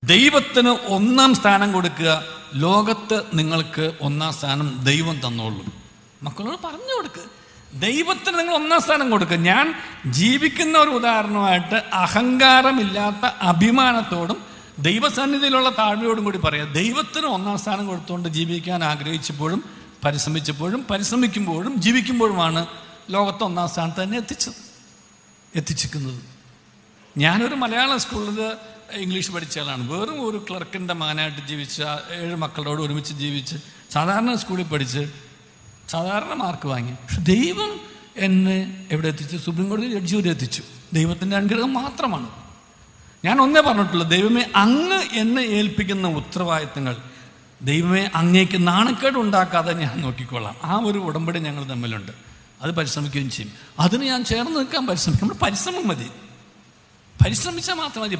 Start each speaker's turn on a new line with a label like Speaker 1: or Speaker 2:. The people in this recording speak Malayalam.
Speaker 1: ദൈവത്തിന് ഒന്നാം സ്ഥാനം കൊടുക്കുക ലോകത്ത് നിങ്ങൾക്ക് ഒന്നാം സ്ഥാനം ദൈവം തന്നോളൂ മക്കളോട് പറഞ്ഞു കൊടുക്കുക ദൈവത്തിന് നിങ്ങൾ ഒന്നാം സ്ഥാനം കൊടുക്കുക ഞാൻ ജീവിക്കുന്ന ഒരു ഉദാഹരണമായിട്ട് അഹങ്കാരമില്ലാത്ത അഭിമാനത്തോടും ദൈവസന്നിധിയിലുള്ള താഴ്മയോടും കൂടി പറയാം ദൈവത്തിന് ഒന്നാം സ്ഥാനം കൊടുത്തുകൊണ്ട് ജീവിക്കാൻ ആഗ്രഹിച്ചപ്പോഴും പരിശ്രമിച്ചപ്പോഴും പരിശ്രമിക്കുമ്പോഴും ജീവിക്കുമ്പോഴുമാണ് ലോകത്ത് ഒന്നാം സ്ഥാനത്ത് തന്നെ എത്തിച്ചത് എത്തിച്ചിരിക്കുന്നത് ഞാനൊരു മലയാള സ്കൂളിൽ ഇംഗ്ലീഷ് പഠിച്ച ആളാണ് വെറും ഒരു ക്ലർക്കിൻ്റെ മകനായിട്ട് ജീവിച്ച ഏഴ് മക്കളോട് ഒരുമിച്ച് ജീവിച്ച് സാധാരണ സ്കൂളിൽ പഠിച്ച് സാധാരണ മാർക്ക് വാങ്ങി പക്ഷെ ദൈവം എന്നെ എവിടെ എത്തിച്ചു സുപ്രീം കോടതി ജഡ്ജി വരെ എത്തിച്ചു ദൈവത്തിൻ്റെ അനുഗ്രഹം മാത്രമാണ് ഞാൻ ഒന്നേ പറഞ്ഞിട്ടുള്ളൂ ദൈവമേ അങ്ങ് എന്നെ ഏൽപ്പിക്കുന്ന ഉത്തരവാദിത്തങ്ങൾ ദൈവമേ അങ്ങേക്ക് നാണക്കേട് ഉണ്ടാക്കാതെ ഞാൻ നോക്കിക്കൊള്ളാം ആ ഒരു ഉടമ്പടി ഞങ്ങൾ തമ്മിലുണ്ട് അത് പരിശ്രമിക്കുകയും ചെയ്യും അതിന് ഞാൻ ചേർന്ന് നിൽക്കാൻ പരിശ്രമിക്കും നമ്മൾ പരിശ്രമം മതി പരിശ്രമിച്ചാൽ മാത്രം മതി